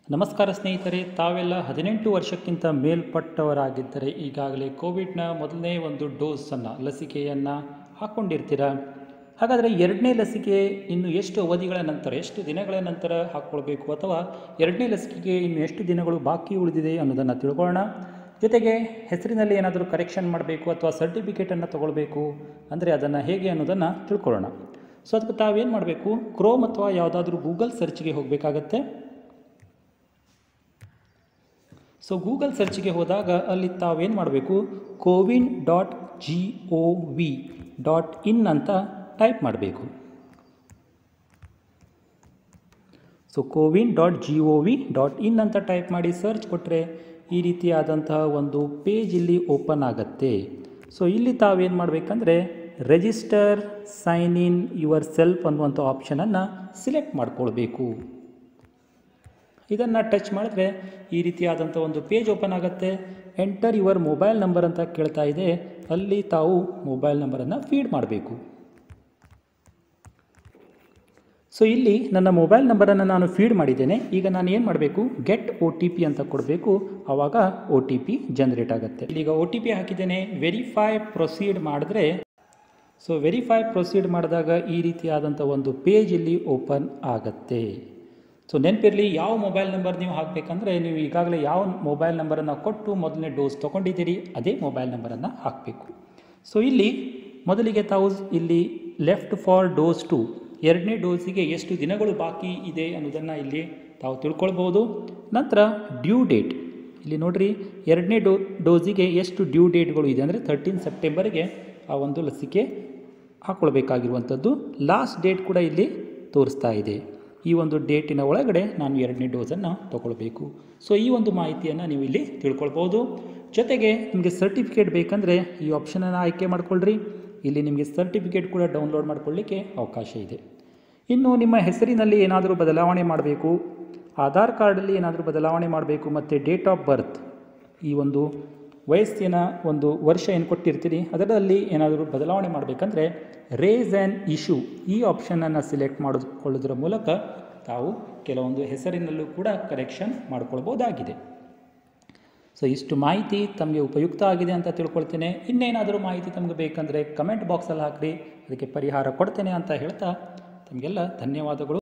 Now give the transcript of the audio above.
ನಮಸ್ಕಾರ ಸ್ನೇಹಿತರೆ ತಾವೆಲ್ಲ ಹದಿನೆಂಟು ವರ್ಷಕ್ಕಿಂತ ಮೇಲ್ಪಟ್ಟವರಾಗಿದ್ದರೆ ಈಗಾಗಲೇ ಕೋವಿಡ್ನ ಮೊದಲನೇ ಒಂದು ಡೋಸನ್ನು ಲಸಿಕೆಯನ್ನು ಹಾಕ್ಕೊಂಡಿರ್ತೀರ ಹಾಗಾದರೆ ಎರಡನೇ ಲಸಿಕೆ ಇನ್ನು ಎಷ್ಟು ಅವಧಿಗಳ ನಂತರ ಎಷ್ಟು ದಿನಗಳ ನಂತರ ಹಾಕ್ಕೊಳ್ಬೇಕು ಅಥವಾ ಎರಡನೇ ಲಸಿಕೆಗೆ ಇನ್ನು ಎಷ್ಟು ದಿನಗಳು ಬಾಕಿ ಉಳಿದಿದೆ ಅನ್ನೋದನ್ನು ತಿಳ್ಕೊಳ್ಳೋಣ ಜೊತೆಗೆ ಹೆಸರಿನಲ್ಲಿ ಏನಾದರೂ ಕರೆಕ್ಷನ್ ಮಾಡಬೇಕು ಅಥವಾ ಸರ್ಟಿಫಿಕೇಟನ್ನು ತೊಗೊಳ್ಬೇಕು ಅಂದರೆ ಅದನ್ನು ಹೇಗೆ ಅನ್ನೋದನ್ನು ತಿಳ್ಕೊಳ್ಳೋಣ ಸೊ ಅದಕ್ಕೆ ತಾವೇನು ಮಾಡಬೇಕು ಕ್ರೋಮ್ ಅಥವಾ ಯಾವುದಾದ್ರೂ ಗೂಗಲ್ ಸರ್ಚ್ಗೆ ಹೋಗಬೇಕಾಗತ್ತೆ ಸೊ ಗೂಗಲ್ ಸರ್ಚ್ಗೆ ಹೋದಾಗ ಅಲ್ಲಿ ತಾವೇನು ಮಾಡಬೇಕು CoWIN dot G O V dot in ಅಂತ ಟೈಪ್ ಮಾಡಬೇಕು so CoWIN dot G O V dot in ಅಂತ ಟೈಪ್ ಮಾಡಿ ಸರ್ಚ್ ಕೊಟ್ಟರೆ ಈ ರೀತಿಯಾದಂತಹ ಒಂದು ಪೇಜ್ ಇಲ್ಲಿ ಓಪನ್ ಆಗುತ್ತೆ ಸೊ ಇಲ್ಲಿ ತಾವೇನು ಮಾಡಬೇಕಂದ್ರೆ register sign in yourself ಅನ್ನುವಂಥ ಆಪ್ಷನನ್ನು ಸಿಲೆಕ್ಟ್ ಮಾಡ್ಕೊಳ್ಬೇಕು ಇದನ್ನು ಟಚ್ ಮಾಡಿದ್ರೆ ಈ ರೀತಿಯಾದಂಥ ಒಂದು ಪೇಜ್ ಓಪನ್ ಆಗುತ್ತೆ ಎಂಟರ್ ಯುವರ್ ಮೊಬೈಲ್ ನಂಬರ್ ಅಂತ ಕೇಳ್ತಾ ಇದೆ ಅಲ್ಲಿ ತಾವು ಮೊಬೈಲ್ ನಂಬರನ್ನು ಫೀಡ್ ಮಾಡಬೇಕು ಸೊ ಇಲ್ಲಿ ನನ್ನ ಮೊಬೈಲ್ ನಂಬರನ್ನು ನಾನು ಫೀಡ್ ಮಾಡಿದ್ದೇನೆ ಈಗ ನಾನು ಏನು ಮಾಡಬೇಕು ಗೆಟ್ ಒ ಟಿ ಪಿ ಅಂತ ಕೊಡಬೇಕು ಆವಾಗ ಒ ಟಿ ಪಿ ಜನ್ರೇಟ್ ಆಗುತ್ತೆ ಈಗ ಒ ಟಿ ಪಿ ಹಾಕಿದ್ದೇನೆ ವೆರಿಫೈ ಪ್ರೊಸೀಡ್ ಮಾಡಿದ್ರೆ ಸೊ ವೆರಿಫೈ ಪ್ರೊಸೀಡ್ ಮಾಡಿದಾಗ ಈ ರೀತಿಯಾದಂಥ ಒಂದು ಪೇಜ್ ಇಲ್ಲಿ ಓಪನ್ ಆಗುತ್ತೆ ಸೊ ನೆನಪಿರಲಿ ಯಾವ ಮೊಬೈಲ್ ನಂಬರ್ ನೀವು ಹಾಕಬೇಕಂದ್ರೆ ನೀವು ಈಗಾಗಲೇ ಯಾವ ಮೊಬೈಲ್ ನಂಬರನ್ನು ಕೊಟ್ಟು ಮೊದಲನೇ ಡೋಸ್ ತೊಗೊಂಡಿದ್ದೀರಿ ಅದೇ ಮೊಬೈಲ್ ನಂಬರನ್ನು ಹಾಕಬೇಕು ಸೊ ಇಲ್ಲಿ ಮೊದಲಿಗೆ ತಾವು ಇಲ್ಲಿ ಲೆಫ್ಟ್ ಫಾರ್ ಡೋಸ್ ಟು ಎರಡನೇ ಡೋಸಿಗೆ ಎಷ್ಟು ದಿನಗಳು ಬಾಕಿ ಇದೆ ಅನ್ನೋದನ್ನು ಇಲ್ಲಿ ತಾವು ತಿಳ್ಕೊಳ್ಬೋದು ನಂತರ ಡ್ಯೂ ಡೇಟ್ ಇಲ್ಲಿ ನೋಡಿರಿ ಎರಡನೇ ಡೋ ಡೋಸಿಗೆ ಎಷ್ಟು ಡ್ಯೂ ಡೇಟ್ಗಳು ಇದೆ ಅಂದರೆ ತರ್ಟೀನ್ ಸೆಪ್ಟೆಂಬರ್ಗೆ ಆ ಒಂದು ಲಸಿಕೆ ಹಾಕ್ಕೊಳ್ಬೇಕಾಗಿರುವಂಥದ್ದು ಲಾಸ್ಟ್ ಡೇಟ್ ಕೂಡ ಇಲ್ಲಿ ತೋರಿಸ್ತಾ ಇದೆ ಈ ಒಂದು ಡೇಟಿನ ಒಳಗಡೆ ನಾನು ಎರಡನೇ ಡೋಸನ್ನು ತೊಗೊಳ್ಬೇಕು ಸೊ ಈ ಒಂದು ಮಾಹಿತಿಯನ್ನು ನೀವು ಇಲ್ಲಿ ತಿಳ್ಕೊಳ್ಬೋದು ಜೊತೆಗೆ ನಿಮಗೆ ಸರ್ಟಿಫಿಕೇಟ್ ಬೇಕಂದರೆ ಈ ಆಪ್ಷನನ್ನು ಆಯ್ಕೆ ಮಾಡ್ಕೊಳ್ರಿ ಇಲ್ಲಿ ನಿಮಗೆ ಸರ್ಟಿಫಿಕೇಟ್ ಕೂಡ ಡೌನ್ಲೋಡ್ ಮಾಡ್ಕೊಳ್ಳಿಕ್ಕೆ ಅವಕಾಶ ಇದೆ ಇನ್ನು ನಿಮ್ಮ ಹೆಸರಿನಲ್ಲಿ ಏನಾದರೂ ಬದಲಾವಣೆ ಮಾಡಬೇಕು ಆಧಾರ್ ಕಾರ್ಡಲ್ಲಿ ಏನಾದರೂ ಬದಲಾವಣೆ ಮಾಡಬೇಕು ಮತ್ತು ಡೇಟ್ ಆಫ್ ಬರ್ತ್ ಈ ಒಂದು ವಯಸ್ಸಿನ ಒಂದು ವರ್ಷ ಏನು ಕೊಟ್ಟಿರ್ತೀರಿ ಅದರಲ್ಲಿ ಏನಾದರೂ ಬದಲಾವಣೆ ಮಾಡಬೇಕಂದ್ರೆ ರೇಸ್ ಆ್ಯನ್ ಇಶ್ಯೂ ಈ ಆಪ್ಷನನ್ನು ಸಿಲೆಕ್ಟ್ ಮಾಡಿಕೊಳ್ಳೋದ್ರ ಮೂಲಕ ತಾವು ಕೆಲವೊಂದು ಹೆಸರಿನಲ್ಲೂ ಕೂಡ ಕರೆಕ್ಷನ್ ಮಾಡ್ಕೊಳ್ಬೋದಾಗಿದೆ ಸೊ ಇಷ್ಟು ಮಾಹಿತಿ ತಮಗೆ ಉಪಯುಕ್ತ ಆಗಿದೆ ಅಂತ ತಿಳ್ಕೊಳ್ತೇನೆ ಇನ್ನೇನಾದರೂ ಮಾಹಿತಿ ತಮಗೆ ಬೇಕಂದರೆ ಕಮೆಂಟ್ ಬಾಕ್ಸಲ್ಲಿ ಹಾಕಿರಿ ಅದಕ್ಕೆ ಪರಿಹಾರ ಕೊಡ್ತೇನೆ ಅಂತ ಹೇಳ್ತಾ ತಮಗೆಲ್ಲ ಧನ್ಯವಾದಗಳು